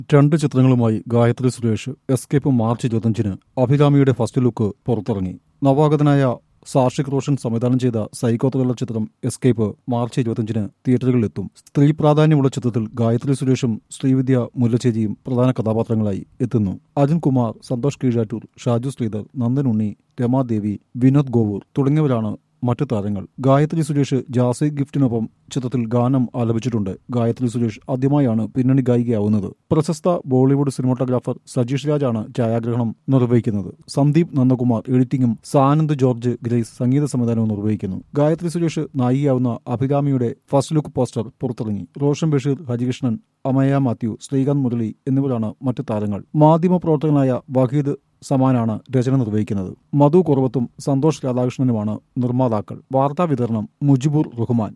രണ്ട് ചിത്രങ്ങളുമായി Gayathri Suresh escape March ഇരുപത്തഞ്ചിന് അഭിരാമിയുടെ ഫസ്റ്റ് ലുക്ക് പുറത്തിറങ്ങി നവാഗതനായ സാഷിക് റോഷൻ സംവിധാനം ചെയ്ത സൈക്കോ ത്രില്ലർ ചിത്രം എസ്കേപ്പ് മാർച്ച് ഇരുപത്തിയഞ്ചിന് തിയേറ്ററുകളിലെത്തും സ്ത്രീ പ്രാധാന്യമുള്ള ചിത്രത്തിൽ ഗായത്രി സുരേഷും ശ്രീവിദ്യ മുല്ലച്ചേരിയും പ്രധാന കഥാപാത്രങ്ങളായി എത്തുന്നു അജിൻ കുമാർ സന്തോഷ് കീഴാറ്റൂർ ഷാജു ശ്രീധർ നന്ദൻ ഉണ്ണി രമാദേവി വിനോദ് ഗോവൂർ തുടങ്ങിയവരാണ് മറ്റു താരങ്ങൾ ഗായത്രി സുരേഷ് ജാസി ഗിഫ്റ്റിനൊപ്പം ചിത്രത്തിൽ ഗാനം ആലപിച്ചിട്ടുണ്ട് ഗായത്രി സുരേഷ് ആദ്യമായാണ് പിന്നണി ഗായികയാവുന്നത് പ്രശസ്ത ബോളിവുഡ് സിനിമാട്ടോഗ്രാഫർ സജീഷ് രാജാണ് ഛായാഗ്രഹണം നിർവഹിക്കുന്നത് സന്ദീപ് നന്ദകുമാർ എഡിറ്റിംഗും സാനന്ദ് ജോർജ് ഗ്രേസ് സംഗീത സംവിധാനവും നിർവഹിക്കുന്നു ഗായത്രി സുരേഷ് നായികയാവുന്ന അഭിരാമിയുടെ ഫസ്റ്റ് ലുക്ക് പോസ്റ്റർ പുറത്തിറങ്ങി റോഷൻ ബഷീർ ഹരികൃഷ്ണൻ അമയ മാത്യു ശ്രീകാന്ത് മുരളി എന്നിവരാണ് മറ്റു താരങ്ങൾ മാധ്യമ പ്രവർത്തകനായ വഹീദ് സമാനാണ് രചന നിർവഹിക്കുന്നത് മധു കുറവത്തും സന്തോഷ് രാധാകൃഷ്ണനുമാണ് നിർമ്മാതാക്കൾ വാർത്താ വിതരണം മുജിബുർ റഹ്മാൻ